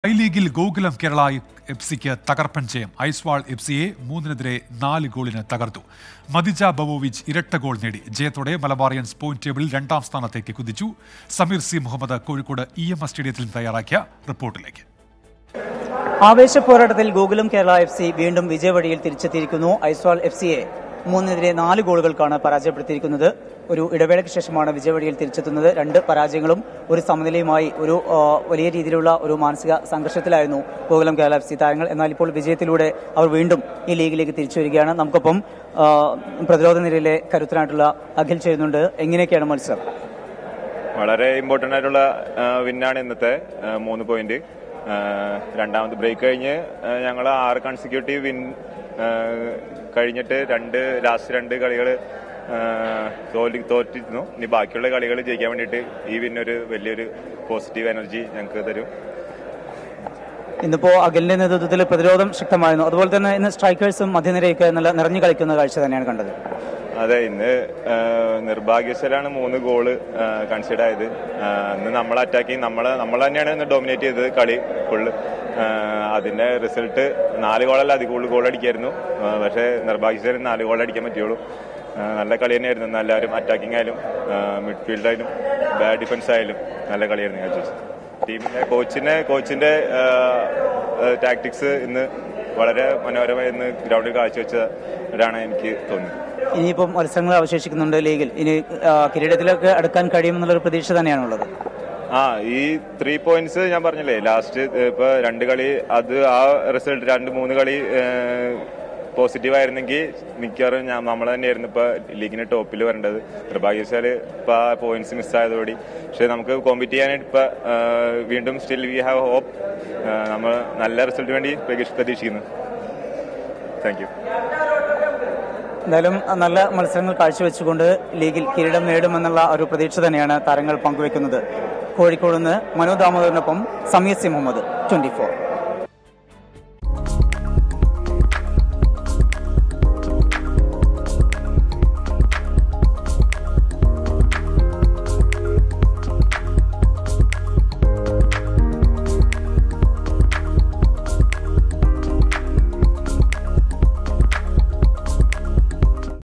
I ലീഗിൽ Gokulam Kerala F സിക്ക് തകർപ്പൻ ജയം ഐസ്വാൾ എഫ് സിയെ മൂന്നിനെതിരെ നാല് ഗോളിന് തകർത്തു മദിജ ബവോവിച്ച് ഇരട്ട ഗോൾ നേടി ജയത്തോടെ മലബാറിയൻസ് പോയിന്റ് ടേബിളിൽ രണ്ടാം സ്ഥാനത്തേക്ക് കുതിച്ചു Sameer C Muhammad Kozhikode E M S സ്റ്റേഡിയത്തിൽ തയ്യാറാക്കിയ റിപ്പോർട്ടിലേക്ക് ആവേശ പോരാട്ടത്തിൽ ഗോകുലം കേരള എഫ് സി വീണ്ടും വിജയവഴിയിൽ തിരിച്ചെത്തിയിരിക്കുന്നു ഐസ്വാൾ എഫ് സിയെ മൂന്നിനെതിരെ നാല് ഗോളുകൾക്കാണ് പരാജയപ്പെടുത്തിയിരിക്കുന്നത് ഒരു ഇടവേളയ്ക്ക് ശേഷമാണ് വിജയവഴിയിൽ തിരിച്ചെത്തുന്നത് രണ്ട് പരാജയങ്ങളും ഒരു സമനിലയുമായി ഒരു ആ, വലിയ രീതിയിലുള്ള ഒരു മാനസിക സംഘർഷത്തിലായിരുന്നു ഗോകുലം കേരള എഫ് സി താരങ്ങൾ എന്നാൽ ഇപ്പോൾ വിജയത്തിലൂടെ അവർ വീണ്ടും ഈ ലീഗിലേക്ക് തിരിച്ചു വരികയാണ് നമുക്കൊപ്പം ആ, പ്രതിരോധ നിരയിലെ കരുത്തനായിട്ടുള്ള അഖിൽ ചെയ്യുന്നുണ്ട് എങ്ങനെയൊക്കെയാണ് മത്സരം വളരെ ഇമ്പോർട്ടന്റ് ആയിട്ടുള്ള വിന്നാണ് ഇന്നത്തെ ആ, മൂന്ന് പോയിന്റ് ആ, രണ്ടാമത് ബ്രേക്ക് കഴിഞ്ഞ് ഞങ്ങൾ ആറ് കൺസിക്യൂട്ടീവ് വിൻ ആ, കഴിഞ്ഞിട്ട് രണ്ട് ലാസ്റ്റ് രണ്ട് കളികൾ തോൽവി തോറ്റിരുന്നു ഇനി ബാക്കിയുള്ള കളികൾ ജയിക്കാൻ വേണ്ടിയിട്ട് ഈ വിന്നൊരു വലിയൊരു പോസിറ്റീവ് എനർജി ഞങ്ങൾക്ക് തരും ഇന്നിപ്പോ അഖിലിന്റെ നേതൃത്വത്തിൽ പ്രതിരോധം ശക്തമായിരുന്നു അതുപോലെ തന്നെ ഇന്ന് സ്ട്രൈക്കേഴ്സും മധ്യനിരയൊക്കെ നല്ല നിറഞ്ഞു കളിക്കുന്ന കാഴ്ച തന്നെയാണ് കണ്ടത് അതെ ഇന്ന് ആ, നിർഭാഗ്യവശാലാണ് മൂന്ന് ഗോള് കൺസിഡർ ആയത് ആ, ഇന്ന് നമ്മൾ അറ്റാക്കിങ് നമ്മളെ നമ്മൾ തന്നെയാണ് ഇന്ന് ഡോമിനേറ്റ് ചെയ്തത് കളി ഫുള്ള് അതിന്റെ റിസൾട്ട് നാല് ഗോളല്ല അധികം കൂടുതൽ ഗോൾ അടിക്കായിരുന്നു ആ, പക്ഷേ നിർഭാഗ്യവശാലും നാല് ഗോൾ അടിക്കാൻ പറ്റുള്ളൂ ആ, നല്ല കളി തന്നെയായിരുന്നു ഇന്ന് എല്ലാവരും അറ്റാക്കിംഗ് ആയാലും മിഡ്ഫീൽഡ് ആയാലും ബാഡ് ഡിഫൻസ് ആയാലും നല്ല കളിയായിരുന്നു കാഴ്ച ടീമിന്റെ കോച്ചിന്റെ കോച്ചിന്റെ ടാക്ടിക്സ് ഇന്ന് വളരെ മനോഹരമായി ഇന്ന് ഗ്രൗണ്ടിൽ കാഴ്ചവെച്ചതാണ് എനിക്ക് തോന്നുന്നത് ഇനിയിപ്പം മത്സരങ്ങൾ അവശേഷിക്കുന്നുണ്ട് ലീഗിൽ ഇനി ആ, കിരീടത്തിലൊക്കെ അടുക്കാൻ കഴിയുമെന്നുള്ളൊരു പ്രതീക്ഷ തന്നെയാണുള്ളത് ആ ഈ ത്രീ പോയിന്റ്സ് ഞാൻ പറഞ്ഞില്ലേ ലാസ്റ്റ് ഇപ്പൊ രണ്ട് കളി അത് ആ റിസൾട്ട് രണ്ട് മൂന്ന് കളി പോസിറ്റീവ് ആയിരുന്നെങ്കിൽ മിക്കവാറും ഞാൻ നമ്മൾ തന്നെയായിരുന്നു ഇപ്പൊ ലീഗിന് ടോപ്പിൽ വരേണ്ടത് നിർഭാഗ്യവശാല് ഇപ്പൊ ആ പോയിന്റ്സ് മിസ്സായതോടി പക്ഷെ നമുക്ക് കോമ്പീറ്റ് ചെയ്യാനായിട്ട് ഇപ്പൊ ആ, വീണ്ടും സ്റ്റിൽ വി ഹാവ് ഹോപ്പ് നമ്മൾ നല്ല റിസൾട്ട് വേണ്ടി പ്രതീക്ഷ- പ്രതീക്ഷിക്കുന്നു താങ്ക് യു എന്തായാലും നല്ല മത്സരങ്ങൾ കാഴ്ചവെച്ചുകൊണ്ട് ലീഗിൽ കിരീടം നേടുമെന്നുള്ള ഒരു പ്രതീക്ഷ തന്നെയാണ് താരങ്ങൾ പങ്കുവെക്കുന്നത് കോഴിക്കോട് നിന്ന് മനു ദാമോദറിനൊപ്പം സമീർ സി മുഹമ്മദ് ട്വന്റി